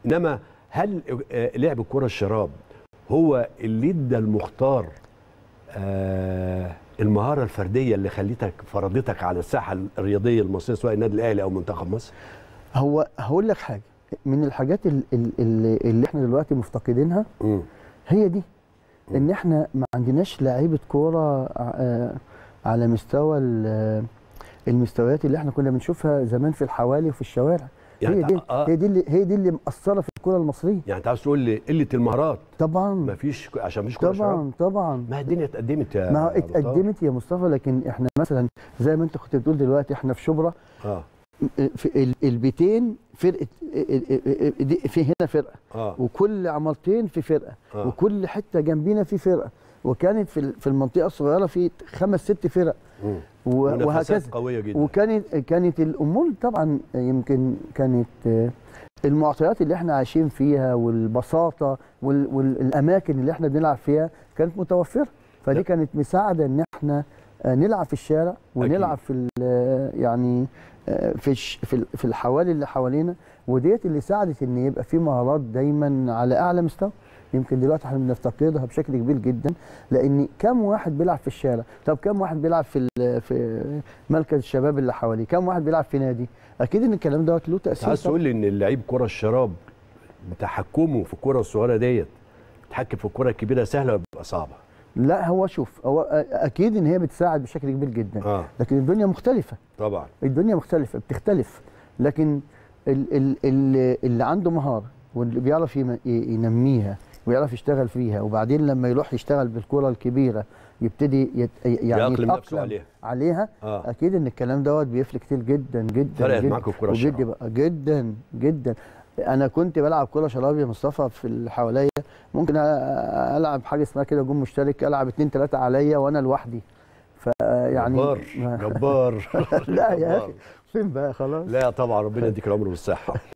انما هل آه، لعب الكره الشراب هو اللي ادى المختار آه، المهاره الفرديه اللي خليتك فرضتك على الساحه الرياضيه المصريه سواء النادي الاهلي او منتخب مصر هو هقول لك حاجه من الحاجات ال- ال- اللي, اللي احنا دلوقتي مفتقدينها مم. هي دي ان احنا ما عندناش لعيبه كوره آه، على مستوى ال- المستويات اللي احنا كنا بنشوفها زمان في الحوالي وفي الشوارع يعني هي دي تع- آه. هي دي اللي هي دي اللي مأثره في الكوره المصريه يعني انت عاوز تقول لي قله المهارات طبعا مفيش عشان مفيش كره شراب طبعا طبعا ما الدنيا اتقدمت يا ما هو مختار. اتقدمت يا مصطفى لكن احنا مثلا زي ما انت كنت بتقول دلوقتي احنا في شبرا اه في ال- البيتين فرقه دي في هنا فرقه اه وكل عمارتين في فرقه آه. وكل حته جنبينا في فرقه وكانت في ال- في المنطقه الصغيره في خمس ست فرق مم. و- منافسات وهكذا قويه جدا وكانت كانت الامور طبعا يمكن كانت آه، المعطيات اللي احنا عايشين فيها والبساطه وال- والاماكن اللي احنا بنلعب فيها كانت متوفره فدي لا. كانت مساعده ان احنا آه، نلعب في الشارع ونلعب في ال- آه، يعني آه، في الش- في ال- في الحوالي اللي حوالينا وديت اللي ساعدت ان يبقى في مهارات دايما على اعلى مستوى يمكن دلوقتي احنا بنفتقدها بشكل كبير جدا لان كم واحد بيلعب في الشارع طب كم واحد بيلعب في ال- في مركز الشباب اللي حواليه كم واحد بيلعب في نادي اكيد ان الكلام دوت له انت تاثير عايز طبعاً. تقول لي ان اللعيب كره الشراب تحكمه في الكره الصغيره ديت تحكم في الكره الكبيره سهله ولا بتبقى صعبه لا هو شوف هو اكيد ان هي بتساعد بشكل كبير جدا اه لكن الدنيا مختلفه طبعا الدنيا مختلفه بتختلف لكن ال ال ال اللي عنده مهاره واللي بيعرف يم- ي- ينميها ويعرف يشتغل فيها وبعدين لما يروح يشتغل بالكره الكبيره يبتدي يت يعني يأقلم نفسه يتأقلم عليها. عليها اه اكيد ان الكلام دوت بيفرق كتير جدا جدا فرقت جدا معاك الكرة وجدي الشراب. بقى جدا جدا انا كنت بلعب كره شراب يا مصطفى في اللي حواليا ممكن أ- العب حاجه اسمها كده جون مشترك العب اتنين تلاته عليا وانا لوحدي فيعني جبار جبار لا يا جبار. اخي فين بقى خلاص لا طبعا ربنا يديك العمر والصحه